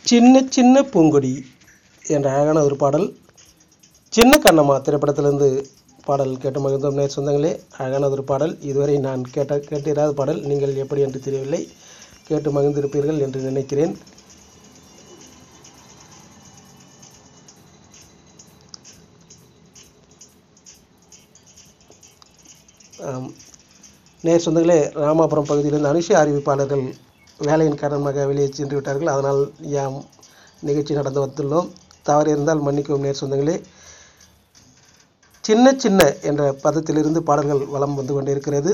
சின்ன சின்ன பூங்கொடி என்ற அழகான ஒரு பாடல் சின்ன கண்ணம்மா திரைப்படத்திலிருந்து பாடல் கேட்டு மகிழ்ந்தோம் நேர் சொந்தங்களே அழகான ஒரு பாடல் இதுவரை நான் கேட்ட கேட்டிராத பாடல் நீங்கள் எப்படி என்று தெரியவில்லை கேட்டு மகிழ்ந்திருப்பீர்கள் என்று நினைக்கிறேன் ஆம். நேர் சொந்தங்களே ராமாபுரம் பகுதியிலிருந்து அனுஷி அறிவிப்பாளர்கள் வேலையின் காரணமாக வெளியே சென்று விட்டார்கள் அதனால் யாம் நிகழ்ச்சி நடந்து வந்துள்ளோம் தவறு இருந்தால் மன்னிக்கவும் நேர் சொந்தங்களே சின்ன சின்ன என்ற பதத்திலிருந்து பாடல்கள் வலம் வந்து கொண்டிருக்கிறது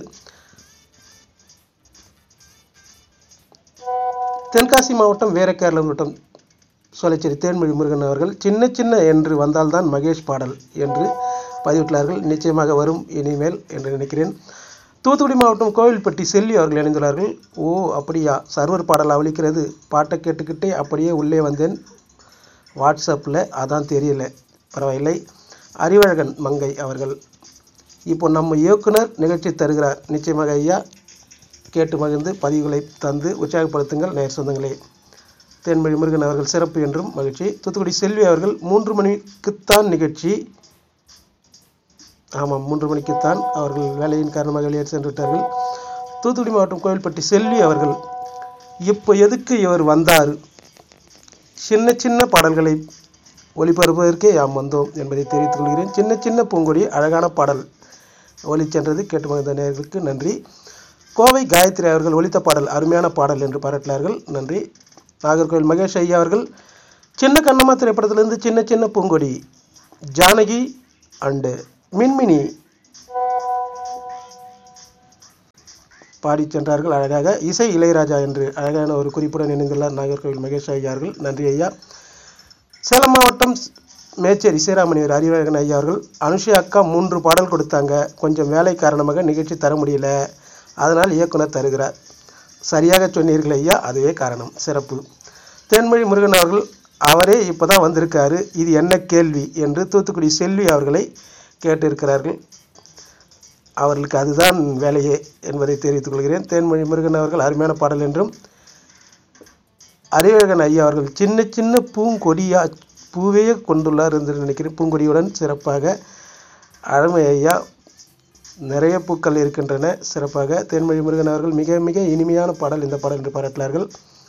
தென்காசி மாவட்டம் வேரக்கேரள மாவட்டம் சோலைச்சேரி தேன்மொழி முருகன் அவர்கள் சின்ன சின்ன என்று வந்தால்தான் மகேஷ் பாடல் என்று பதிவிட்டுள்ளார்கள் நிச்சயமாக வரும் இனிமேல் என்று நினைக்கிறேன் தூத்துக்குடி மாவட்டம் கோவில்பட்டி செல்வி அவர்கள் இணைந்துள்ளார்கள் ஓ அப்படியா சர்வர் பாடல் அவளிக்கிறது பாட்டை கேட்டுக்கிட்டே அப்படியே உள்ளே வந்தேன் வாட்ஸ்அப்பில் அதான் தெரியல பரவாயில்லை அறிவழகன் மங்கை அவர்கள் இப்போ நம்ம இயக்குனர் நிகழ்ச்சி தருகிறார் நிச்சயமாக ஐயா கேட்டு மகிழ்ந்து பதிவுகளை தந்து உற்சாகப்படுத்துங்கள் நேர் சொந்தங்களே தேன்மொழி முருகன் அவர்கள் சிறப்பு என்றும் மகிழ்ச்சி தூத்துக்குடி செல்வி அவர்கள் மூன்று மணிக்குத்தான் நிகழ்ச்சி ஆமாம் மூன்று மணிக்குத்தான் அவர்கள் வேலையின் காரணமாக வெளியே சென்று விட்டார்கள் தூத்துக்குடி மாவட்டம் கோயில்பட்டி செல்வி அவர்கள் இப்போ எதுக்கு இவர் வந்தார் சின்ன சின்ன பாடல்களை ஒளிபரப்புவதற்கே யாம் வந்தோம் என்பதை தெரிவித்துக் கொள்கிறேன் சின்ன சின்ன பூங்கொடி அழகான பாடல் ஒலி சென்றது கேட்டு மகிழ்ந்த நேயர்களுக்கு நன்றி கோவை காயத்ரி அவர்கள் ஒலித்த பாடல் அருமையான பாடல் என்று பாராட்டினார்கள் நன்றி நாகர்கோவில் மகேஷ் ஐயா அவர்கள் சின்ன கண்ணம்மா திரைப்படத்திலிருந்து சின்ன சின்ன பூங்கொடி ஜானகி அண்டு மின்மினி பாடிச் சென்றார்கள் அழகாக இசை இளையராஜா என்று அழகான ஒரு குறிப்புடன் இணைந்துள்ளார் நாகர்கோவில் மகேஷ் ஐயா அவர்கள் நன்றி ஐயா சேலம் மாவட்டம் மேச்சேரி சீராமணியர் அறிவழகன் ஐயா அவர்கள் அனுஷி அக்கா மூன்று பாடல் கொடுத்தாங்க கொஞ்சம் வேலை காரணமாக நிகழ்ச்சி தர முடியல அதனால் இயக்குனர் தருகிறார் சரியாக சொன்னீர்கள் ஐயா அதுவே காரணம் சிறப்பு தேன்மொழி முருகன் அவர்கள் அவரே இப்போ தான் வந்திருக்காரு இது என்ன கேள்வி என்று தூத்துக்குடி செல்வி அவர்களை கேட்டிருக்கிறார்கள் அவர்களுக்கு அதுதான் வேலையே என்பதை தெரிவித்துக் கொள்கிறேன் தேன்மொழி முருகன் அவர்கள் அருமையான பாடல் என்றும் அறிவழகன் ஐயா அவர்கள் சின்ன சின்ன பூங்கொடியா பூவையே கொண்டுள்ளார் என்று நினைக்கிறேன் பூங்கொடியுடன் சிறப்பாக அழமை ஐயா நிறைய பூக்கள் இருக்கின்றன சிறப்பாக தேன்மொழி முருகன் அவர்கள் மிக மிக இனிமையான பாடல் இந்த பாடல் என்று பாராட்டினார்கள்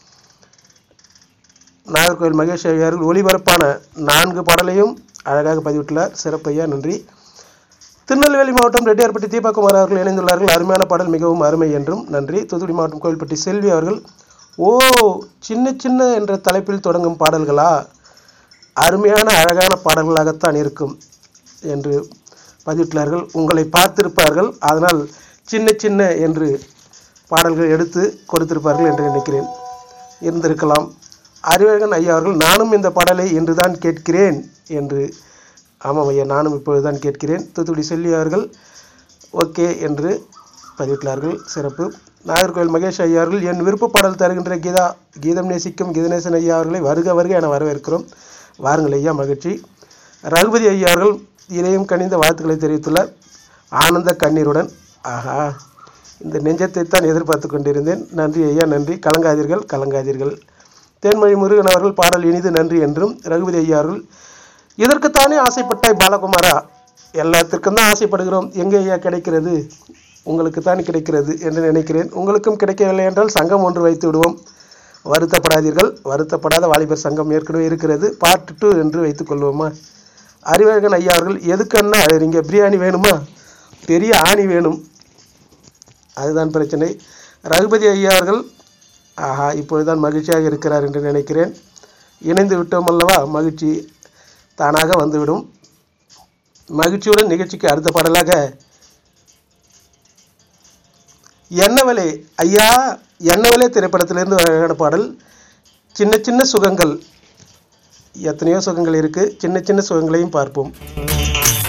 நாகர்கோவில் மகேஷ் ஐயா அவர்கள் ஒளிபரப்பான நான்கு பாடலையும் அழகாக பதிவிட்டுள்ளார் சிறப்பு ஐயா நன்றி திருநெல்வேலி மாவட்டம் ரெட்டியார்பட்டி தீபகுமார் அவர்கள் இணைந்துள்ளார்கள் அருமையான பாடல் மிகவும் அருமை என்றும் நன்றி தூத்துக்குடி மாவட்டம் கோவில்பட்டி செல்வி அவர்கள் ஓ சின்ன சின்ன என்ற தலைப்பில் தொடங்கும் பாடல்களா அருமையான அழகான பாடல்களாகத்தான் இருக்கும் என்று பதிவிட்டுள்ளார்கள் உங்களை பார்த்திருப்பார்கள் அதனால் சின்ன சின்ன என்று பாடல்கள் எடுத்து கொடுத்திருப்பார்கள் என்று நினைக்கிறேன் இருந்திருக்கலாம் அறிவழகன் ஐயா அவர்கள் நானும் இந்த பாடலை இன்றுதான் கேட்கிறேன் என்று ஆமாம் ஐயா நானும் இப்பொழுதுதான் கேட்கிறேன் தூத்துக்குடி செல்வி அவர்கள் ஓகே என்று பதிவிட்டுள்ளார்கள் சிறப்பு நாகர்கோவில் மகேஷ் ஐயா அவர்கள் என் விருப்ப பாடல் தருகின்ற கீதா கீதம் நேசிக்கும் கீதநேசன் ஐயா அவர்களை வருக வருக என வரவேற்கிறோம் வாருங்கள் ஐயா மகிழ்ச்சி ரகுபதி ஐயா அவர்கள் இதையும் கனிந்த வாழ்த்துக்களை தெரிவித்துள்ளார் ஆனந்த கண்ணீருடன் ஆஹா இந்த நெஞ்சத்தை தான் எதிர்பார்த்து கொண்டிருந்தேன் நன்றி ஐயா நன்றி கலங்காதீர்கள் கலங்காதீர்கள் தேன்மொழி முருகன் அவர்கள் பாடல் இனிது நன்றி என்றும் ரகுபதி ஐயா அவர்கள் இதற்குத்தானே ஆசைப்பட்டாய் பாலகுமாரா எல்லாத்திற்கும் தான் ஆசைப்படுகிறோம் எங்கே ஐயா கிடைக்கிறது உங்களுக்கு தான் கிடைக்கிறது என்று நினைக்கிறேன் உங்களுக்கும் கிடைக்கவில்லை என்றால் சங்கம் ஒன்று வைத்து விடுவோம் வருத்தப்படாதீர்கள் வருத்தப்படாத வாலிபர் சங்கம் ஏற்கனவே இருக்கிறது பார்ட் டூ என்று வைத்துக் கொள்வோமா அறிவழகன் ஐயா அவர்கள் எதுக்குன்னா அழுறீங்க பிரியாணி வேணுமா பெரிய ஆணி வேணும் அதுதான் பிரச்சனை ரகுபதி ஐயா அவர்கள் ஆஹா இப்பொழுதுதான் மகிழ்ச்சியாக இருக்கிறார் என்று நினைக்கிறேன் இணைந்து விட்டோம் அல்லவா மகிழ்ச்சி தானாக வந்துவிடும் மகிழ்ச்சியுடன் நிகழ்ச்சிக்கு அடுத்த பாடலாக என்னவலே ஐயா என்னவலே திரைப்படத்திலிருந்து ஒரு அழகான பாடல் சின்ன சின்ன சுகங்கள் எத்தனையோ சுகங்கள் இருக்கு சின்ன சின்ன சுகங்களையும் பார்ப்போம்